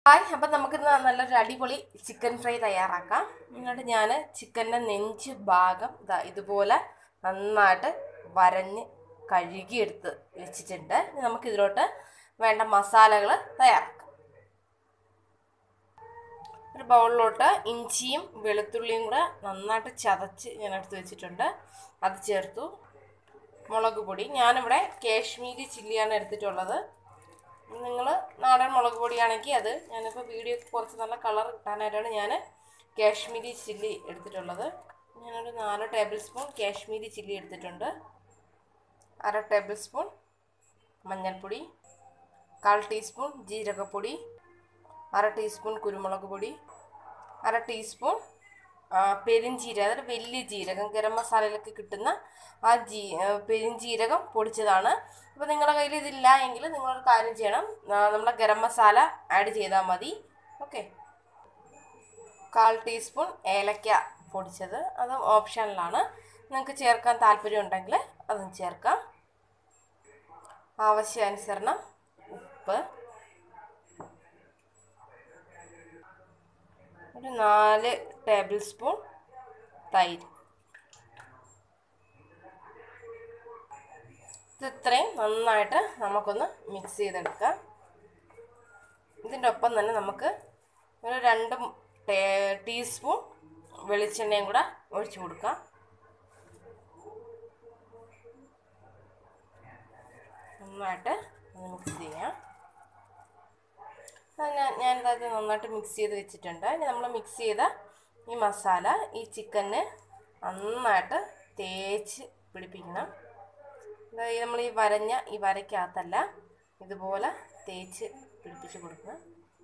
hi അപ്പം നമുക്കിന്ന് നല്ലൊരു അടിപൊളി ചിക്കൻ ഫ്രൈ തയ്യാറാക്കാം എന്നിട്ട് ഞാൻ ചിക്കൻ്റെ നെഞ്ച് ഭാഗം ഇതാ ഇതുപോലെ നന്നായിട്ട് വരഞ്ഞ് കഴുകിയെടുത്ത് വെച്ചിട്ടുണ്ട് ഇനി നമുക്കിതിലോട്ട് വേണ്ട മസാലകൾ തയ്യാറാക്കാം ഒരു ബൗളിലോട്ട് ഇഞ്ചിയും വെളുത്തുള്ളിയും കൂടെ നന്നായിട്ട് ചതച്ച് ഞാൻ എടുത്ത് വെച്ചിട്ടുണ്ട് അത് ചേർത്തു മുളക് പൊടി ഞാനിവിടെ കാശ്മീരി ചില്ലിയാണ് എടുത്തിട്ടുള്ളത് നിങ്ങൾ നാടൻ മുളക് പൊടിയാണെങ്കിൽ അത് ഞാനിപ്പോൾ വീഡിയോ കുറച്ച് നല്ല കളർ കിട്ടാനായിട്ടാണ് ഞാൻ കാശ്മീരി ചില്ലി എടുത്തിട്ടുള്ളത് ഞാനൊരു നാല് ടേബിൾ സ്പൂൺ കാശ്മീരി ചില്ലി എടുത്തിട്ടുണ്ട് അര ടേബിൾ സ്പൂൺ മഞ്ഞൾപ്പൊടി കാൽ ടീസ്പൂൺ ജീരകപ്പൊടി അര ടീസ്പൂൺ കുരുമുളക് പൊടി അര ടീസ്പൂൺ പെരിഞ്ചീരകം അതായത് വലിയ ജീരകം ഗരം മസാലയിലൊക്കെ കിട്ടുന്ന ആ ജീ പെരിഞ്ചീരകം പൊടിച്ചതാണ് അപ്പോൾ നിങ്ങളുടെ കയ്യിൽ ഇതില്ല എങ്കിൽ നിങ്ങളൊരു കാര്യം ചെയ്യണം നമ്മുടെ ഗരം മസാല ആഡ് ചെയ്താൽ മതി ഓക്കെ കാൽ ടീസ്പൂൺ ഏലക്ക പൊടിച്ചത് അത് ഓപ്ഷനിലാണ് നിങ്ങൾക്ക് ചേർക്കാൻ താല്പര്യം ഉണ്ടെങ്കിൽ അതും ചേർക്കാം ആവശ്യാനുസരണം ഉപ്പ് ഒരു നാല് ടേബിൾ സ്പൂൺ തൈര് ഇത് ഇത്രയും നന്നായിട്ട് നമുക്കൊന്ന് മിക്സ് ചെയ്തെടുക്കാം ഇതിൻ്റെ ഒപ്പം തന്നെ നമുക്ക് ഒരു രണ്ട് ടീസ്പൂൺ വെളിച്ചെണ്ണയും കൂടെ ഒഴിച്ചു കൊടുക്കാം നന്നായിട്ട് മിക്സ് ചെയ്യാം ഞാൻ ഞാനിത് നന്നായിട്ട് മിക്സ് ചെയ്ത് വെച്ചിട്ടുണ്ട് ഇനി നമ്മൾ മിക്സ് ചെയ്ത ഈ മസാല ഈ ചിക്കന് നന്നായിട്ട് തേച്ച് പിടിപ്പിക്കണം അതായത് നമ്മൾ ഈ വരഞ്ഞ ഈ വരയ്ക്കകത്തല്ല ഇതുപോലെ തേച്ച് പിടിപ്പിച്ച് കൊടുക്കണം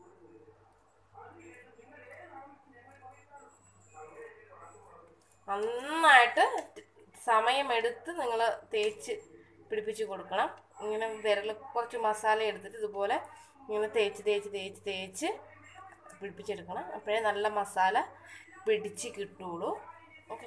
നന്നായിട്ട് സമയമെടുത്ത് നിങ്ങൾ തേച്ച് പിടിപ്പിച്ച് കൊടുക്കണം ഇങ്ങനെ വിരൽ കുറച്ച് മസാല എടുത്തിട്ട് ഇതുപോലെ ഇങ്ങനെ തേച്ച് തേച്ച് തേച്ച് തേച്ച് പിടിപ്പിച്ചെടുക്കണം അപ്പോഴേ നല്ല മസാല പിടിച്ച് കിട്ടുള്ളൂ ഓക്കെ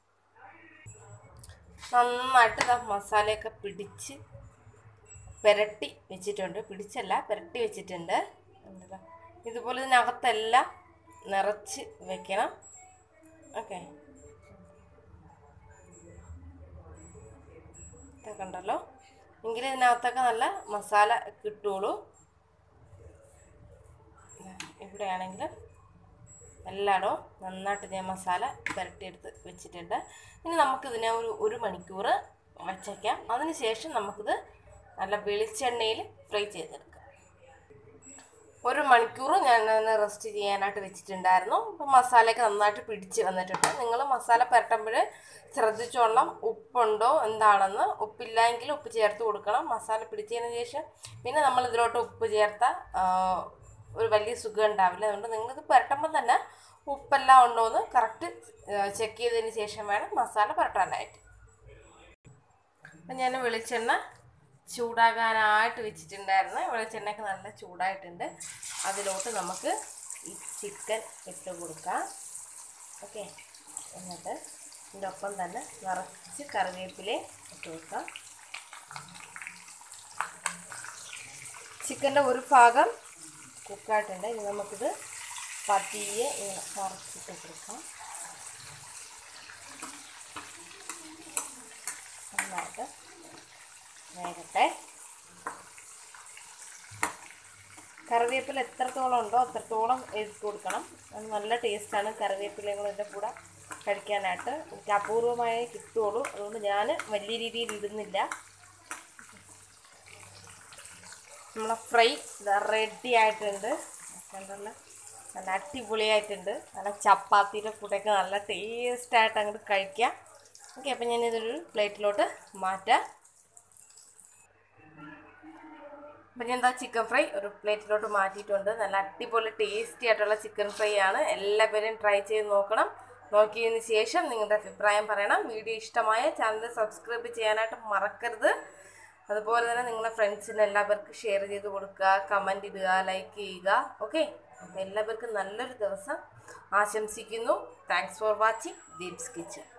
നന്നായിട്ട് ഇതാ മസാലയൊക്കെ പിടിച്ച് പുരട്ടി വെച്ചിട്ടുണ്ട് പിടിച്ചല്ല പുരട്ടി വെച്ചിട്ടുണ്ട് ഇതുപോലെ ഇതിനകത്തെല്ലാം നിറച്ച് വെക്കണം ഓക്കെ ഇതൊക്കെ ഉണ്ടല്ലോ എങ്കിൽ ഇതിനകത്തൊക്കെ നല്ല മസാല കിട്ടുള്ളൂ ഇവിടെയാണെങ്കിൽ എല്ലായിടവും നന്നായിട്ട് ഞാൻ മസാല പുരട്ടിയെടുത്ത് വെച്ചിട്ടുണ്ട് ഇനി നമുക്കിതിനെ ഒരു ഒരു മണിക്കൂർ വച്ചയ്ക്കാം അതിന് ശേഷം നമുക്കിത് നല്ല വെളിച്ചെണ്ണയിൽ ഫ്രൈ ചെയ്തെടുക്കാം ഒരു മണിക്കൂർ ഞാൻ റെസ്റ്റ് ചെയ്യാനായിട്ട് വെച്ചിട്ടുണ്ടായിരുന്നു അപ്പം മസാലയൊക്കെ നന്നായിട്ട് പിടിച്ച് വന്നിട്ടുണ്ട് നിങ്ങൾ മസാല പുരട്ടുമ്പോൾ ശ്രദ്ധിച്ചോളണം ഉപ്പുണ്ടോ എന്താണെന്ന് ഉപ്പില്ലെങ്കിൽ ഉപ്പ് ചേർത്ത് കൊടുക്കണം മസാല പിടിച്ചതിന് ശേഷം പിന്നെ നമ്മൾ ഇതിലോട്ട് ഉപ്പ് ചേർത്ത ഒരു വലിയ സുഖം ഉണ്ടാവില്ല അതുകൊണ്ട് നിങ്ങളിത് പുരട്ടുമ്പോൾ തന്നെ ഉപ്പെല്ലാം ഉണ്ടോ എന്ന് കറക്റ്റ് ചെക്ക് ചെയ്തതിന് ശേഷം വേണം മസാല പുരട്ടാനായിട്ട് അപ്പം ഞാൻ വെളിച്ചെണ്ണ ചൂടാകാനായിട്ട് വെച്ചിട്ടുണ്ടായിരുന്നു വെളിച്ചെണ്ണയൊക്കെ നല്ല ചൂടായിട്ടുണ്ട് അതിലോട്ട് നമുക്ക് ഈ ചിക്കൻ ഇട്ട് കൊടുക്കാം ഓക്കെ എന്നിട്ട് ഇതിൻ്റെ ഒപ്പം തന്നെ നിറച്ച് കറിവേപ്പിലയും ഇട്ട് കൊടുക്കാം ചിക്കൻ്റെ ഒരു ഭാഗം കുക്കായിട്ടുണ്ട് ഇനി നമുക്കിത് പതിയെ ഇങ്ങനെ മറച്ചിട്ട് കൊടുക്കാം നന്നായിട്ട് വേകട്ടെ കറിവേപ്പില എത്രത്തോളം ഉണ്ടോ അത്രത്തോളം എഴുതി കൊടുക്കണം അത് നല്ല ടേസ്റ്റാണ് കറിവേപ്പിലയും കൂടെ ഇതിൻ്റെ കൂടെ കഴിക്കാനായിട്ട് എനിക്ക് അപൂർവമായേ കിട്ടുള്ളൂ അതുകൊണ്ട് ഞാൻ വലിയ രീതിയിൽ ഇടുന്നില്ല നമ്മളെ ഫ്രൈ റെഡി ആയിട്ടുണ്ട് കണ്ടല്ലോ നല്ല അടിപൊളിയായിട്ടുണ്ട് നല്ല ചപ്പാത്തിയുടെ കൂടെയൊക്കെ നല്ല ടേസ്റ്റായിട്ട് അങ്ങോട്ട് കഴിക്കാം ഓക്കെ അപ്പം ഞാനിതൊരു പ്ലേറ്റിലോട്ട് മാറ്റാം അപ്പം ഞാൻ എന്താ ചിക്കൻ ഫ്രൈ ഒരു പ്ലേറ്റിലോട്ട് മാറ്റിയിട്ടുണ്ട് നല്ല അടിപൊളി ടേസ്റ്റി ആയിട്ടുള്ള ചിക്കൻ ഫ്രൈ ആണ് എല്ലാവരും ട്രൈ ചെയ്ത് നോക്കണം നോക്കിയതിന് ശേഷം നിങ്ങളുടെ അഭിപ്രായം പറയണം വീഡിയോ ഇഷ്ടമായ ചാനൽ സബ്സ്ക്രൈബ് ചെയ്യാനായിട്ട് മറക്കരുത് അതുപോലെ തന്നെ നിങ്ങളുടെ ഫ്രണ്ട്സിന് എല്ലാവർക്കും ഷെയർ ചെയ്ത് കൊടുക്കുക കമൻറ്റ് ഇടുക ലൈക്ക് ചെയ്യുക ഓക്കെ അപ്പോൾ എല്ലാവർക്കും നല്ലൊരു ദിവസം ആശംസിക്കുന്നു thanks for watching Deeps kitchen